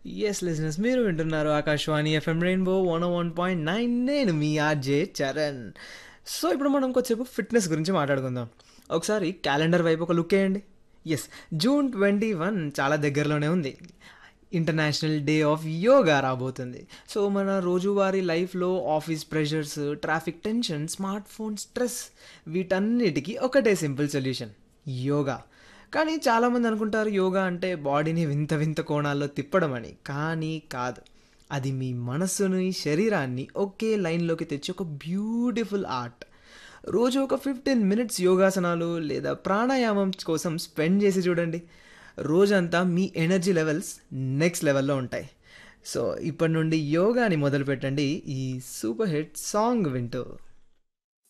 yes listeners మీరు వింటున్నారు Akashvani FM rainbow one one point nine నేను మీ ఆర్జే చరణ్ సో ఇప్పుడు మనం కొద్దిసేపు ఫిట్నెస్ గురించి మాట్లాడుకుందాం ఒకసారి క్యాలెండర్ వైపు ఒక లుక్ వేయండి ఎస్ జూన్ ట్వంటీ వన్ చాలా దగ్గరలోనే ఉంది ఇంటర్నేషనల్ డే ఆఫ్ యోగా రాబోతుంది సో మన రోజువారీ లైఫ్లో office pressures traffic tension smart phone stress వీటన్నిటికీ ఒకటే సింపుల్ సొల్యూషన్ యోగా కానీ చాలామంది అనుకుంటారు యోగా అంటే బాడీని వింత వింత కోణాల్లో తిప్పడం అని కానీ కాదు అది మీ మనస్సుని శరీరాన్ని ఒకే లైన్లోకి తెచ్చి ఒక బ్యూటిఫుల్ ఆర్ట్ రోజు ఒక ఫిఫ్టీన్ మినిట్స్ యోగాసనాలు లేదా ప్రాణాయామం కోసం స్పెండ్ చేసి చూడండి రోజంతా మీ ఎనర్జీ లెవెల్స్ నెక్స్ట్ లెవెల్లో ఉంటాయి సో ఇప్పటి నుండి యోగాని మొదలు పెట్టండి ఈ సూపర్ హిట్ సాంగ్ వింటూ